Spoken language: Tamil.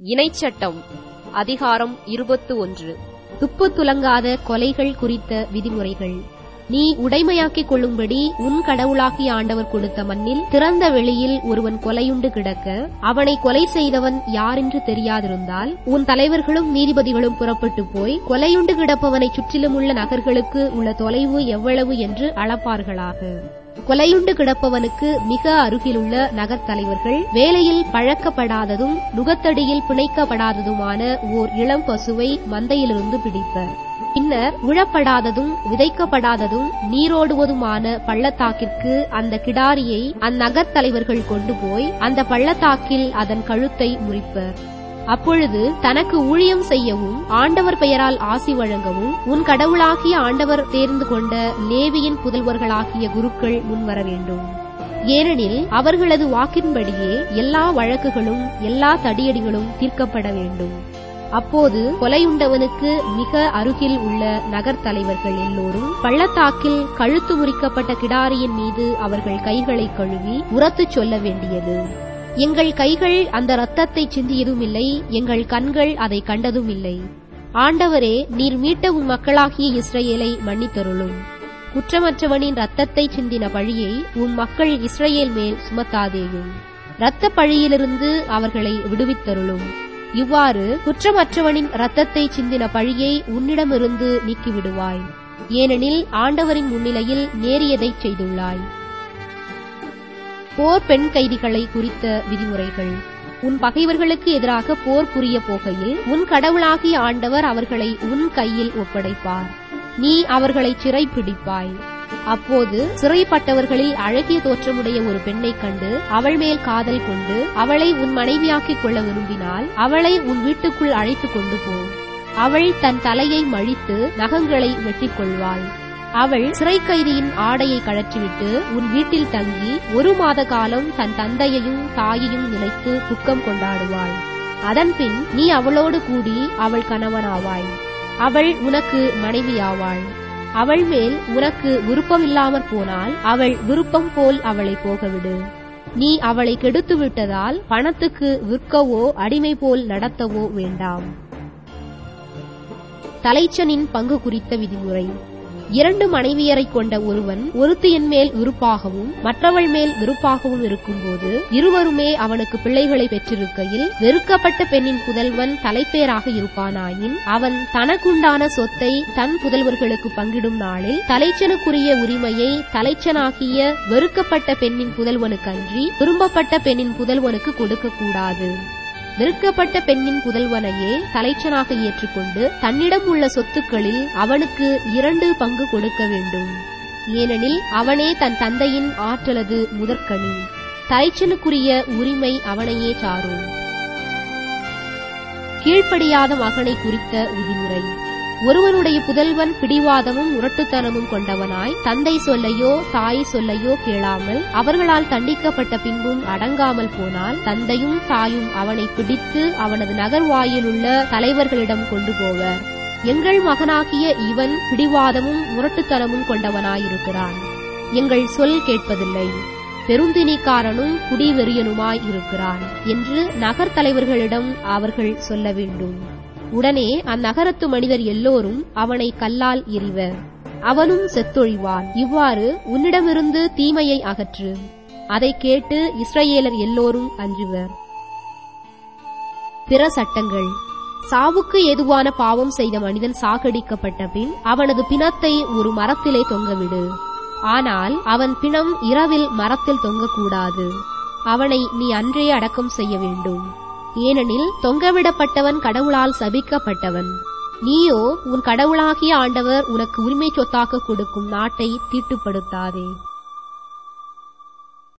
இணைச்சட்டம் அதிகாரம் இருபத்து ஒன்று துப்பு துலங்காத கொலைகள் குறித்த விதிமுறைகள் நீ உடைமையாக்கிக் கொள்ளும்படி உன் கடவுளாகிய ஆண்டவர் கொடுத்த மண்ணில் திறந்த வெளியில் ஒருவன் கொலையுண்டு கிடக்க அவனை கொலை செய்தவன் யாரென்று தெரியாதிருந்தால் உன் தலைவர்களும் நீதிபதிகளும் புறப்பட்டு போய் கொலையுண்டு கிடப்பவனைச் சுற்றிலுமுள்ள நகர்களுக்கு உள்ள தொலைவு எவ்வளவு என்று அளப்பார்களாக கொலையுண்டு கிடப்பவனுக்கு மிக அருகிலுள்ள நகர் தலைவர்கள் வேலையில் பழக்கப்படாததும் நுகத்தடியில் பிணைக்கப்படாததுமான ஓர் இளம் பசுவை மந்தையிலிருந்து பிடிப்பர் பின்னர் உழப்படாததும் விதைக்கப்படாததும் நீரோடுவதுமான பள்ளத்தாக்கிற்கு அந்த கிடாரியை அந்நகர் தலைவர்கள் கொண்டு போய் அந்த பள்ளத்தாக்கில் அதன் கழுத்தை முறிப்பர் அப்பொழுது தனக்கு ஊழியம் செய்யவும் ஆண்டவர் பெயரால் ஆசி வழங்கவும் உன் கடவுளாகிய ஆண்டவர் தேர்ந்து கொண்ட லேவியின் புதல்வர்களாகிய குருக்கள் முன்வர வேண்டும் ஏனெனில் அவர்களது வாக்கின்படியே எல்லா வழக்குகளும் எல்லா தடியடிகளும் தீர்க்கப்பட வேண்டும் அப்போது கொலையுண்டவனுக்கு மிக அருகில் உள்ள நகர் தலைவர்கள் எல்லோரும் பள்ளத்தாக்கில் கழுத்து முறிக்கப்பட்ட கிடாரியின் மீது அவர்கள் கைகளை கழுவி உரத்துச் சொல்ல வேண்டியது எங்கள் கைகள் அந்த இரத்தத்தை சிந்தியதும் இல்லை எங்கள் கண்கள் அதை கண்டதும் இல்லை ஆண்டவரே நீர் மீட்ட உம் மக்களாகிய இஸ்ரவேலை மன்னித்தருளும் குற்றமற்றவனின் இரத்தத்தை சிந்தின பழியை உம் மக்கள் இஸ்ரவேல் மேல் சுமத்தாதேயும் இரத்த பழியிலிருந்து அவர்களை விடுவித்தருளும் இவ்வாறு குற்றமற்றவனின் இரத்தத்தை சிந்தின பழியை உன்னிடமிருந்து நீக்கிவிடுவாய் ஏனெனில் ஆண்டவரின் முன்னிலையில் நேரியதைச் செய்துள்ளாய் போர் பெண் கைதிகளை குறித்த விதிமுறைகள் உன் பகைவர்களுக்கு எதிராக போர் புரிய போகையில் உன் கடவுளாகிய ஆண்டவர் அவர்களை உன் கையில் ஒப்படைப்பார் நீ அவர்களை சிறை பிடிப்பாய் அப்போது சிறைப்பட்டவர்களில் அழகிய தோற்றமுடைய ஒரு பெண்ணைக் கண்டு அவள் மேல் காதல் கொண்டு அவளை உன் மனைவியாக்கிக் கொள்ள விரும்பினால் அவளை உன் வீட்டுக்குள் அழைத்துக் கொண்டு போ அவள் தன் தலையை மழித்து நகங்களை வெட்டிக் கொள்வாள் அவள் சிறை கைதியின் ஆடையை கழற்றிவிட்டு உன் வீட்டில் தங்கி ஒரு மாத காலம் தன் தந்தையையும் தாயையும் நினைத்து துக்கம் கொண்டாடுவாள் அதன்பின் நீ அவளோடு கூடி அவள் கணவனாவாய் அவள் உனக்கு மனைவியாவாள் அவள் மேல் உனக்கு விருப்பமில்லாமற் போனால் அவள் விருப்பம் போல் அவளை போகவிடு நீ அவளை கெடுத்து விட்டதால் பணத்துக்கு விற்கவோ அடிமை போல் நடத்தவோ வேண்டாம் தலைச்சனின் பங்கு குறித்த விதிமுறை இரண்டு மனைவியரை கொண்ட ஒருவன் ஒருத்தியின் மேல் விருப்பாகவும் மற்றவள் மேல் விருப்பாகவும் இருக்கும்போது இருவருமே அவனுக்கு பிள்ளைகளை பெற்றிருக்கையில் வெறுக்கப்பட்ட பெண்ணின் புதல்வன் தலைப்பேராக இருப்பானாயின் அவன் தனக்குண்டான சொத்தை தன் புதல்வர்களுக்கு பங்கிடும் நாளில் தலைச்சனுக்குரிய உரிமையை தலைச்சனாகிய வெறுக்கப்பட்ட பெண்ணின் புதல்வனுக்கன்றி விரும்பப்பட்ட பெண்ணின் புதல்வனுக்கு கொடுக்கக்கூடாது வெறுக்கப்பட்ட பெண்ணின் புதல்வனையே தலைச்சனாக ஏற்றுக்கொண்டு தன்னிடம் உள்ள சொத்துக்களில் அவனுக்கு இரண்டு பங்கு கொடுக்க வேண்டும் ஏனெனில் அவனே தன் தந்தையின் ஆற்றலது முதற்கனி தலைச்சனுக்குரிய உரிமை அவனையே சாரும் கீழ்ப்படியாத மகனை குறித்த விதிமுறை ஒருவனுடைய புதல்வன் பிடிவாதமும் முரட்டுத்தனமும் கொண்டவனாய் தந்தை சொல்லையோ தாய் சொல்லையோ கேளாமல் அவர்களால் தண்டிக்கப்பட்ட பின்பும் அடங்காமல் போனால் தந்தையும் தாயும் அவனை பிடித்து அவனது நகர்வாயிலுள்ள தலைவர்களிடம் கொண்டு போவர் எங்கள் மகனாகிய இவன் பிடிவாதமும் முரட்டுத்தனமும் கொண்டவனாயிருக்கிறான் எங்கள் சொல் கேட்பதில்லை பெருந்தினிக்காரனும் குடிவெறியனுமாய் இருக்கிறான் என்று நகர் தலைவர்களிடம் அவர்கள் சொல்ல வேண்டும் உடனே அந்நகரத்து மனிதர் எல்லோரும் அவனை கல்லால் எறிவர் அவனும் செத்தொழிவான் இவ்வாறு உன்னிடமிருந்து தீமையை அகற்று அதை கேட்டு இஸ்ரேலர் எல்லோரும் அஞ்சுவர் பிற சட்டங்கள் சாவுக்கு ஏதுவான பாவம் செய்த மனிதன் சாகடிக்கப்பட்ட பின் அவனது பிணத்தை ஒரு மரத்திலே தொங்கவிடு ஆனால் அவன் பிணம் இரவில் மரத்தில் தொங்கக்கூடாது அவனை நீ அன்றே அடக்கம் செய்ய வேண்டும் ஏனெனில் தொங்கவிடப்பட்டவன் கடவுளால் சபிக்கப்பட்டவன் நீயோ உன் கடவுளாகிய ஆண்டவர் உனக்கு உரிமை சொத்தாக கொடுக்கும் நாட்டை தீட்டுப்படுத்தாதே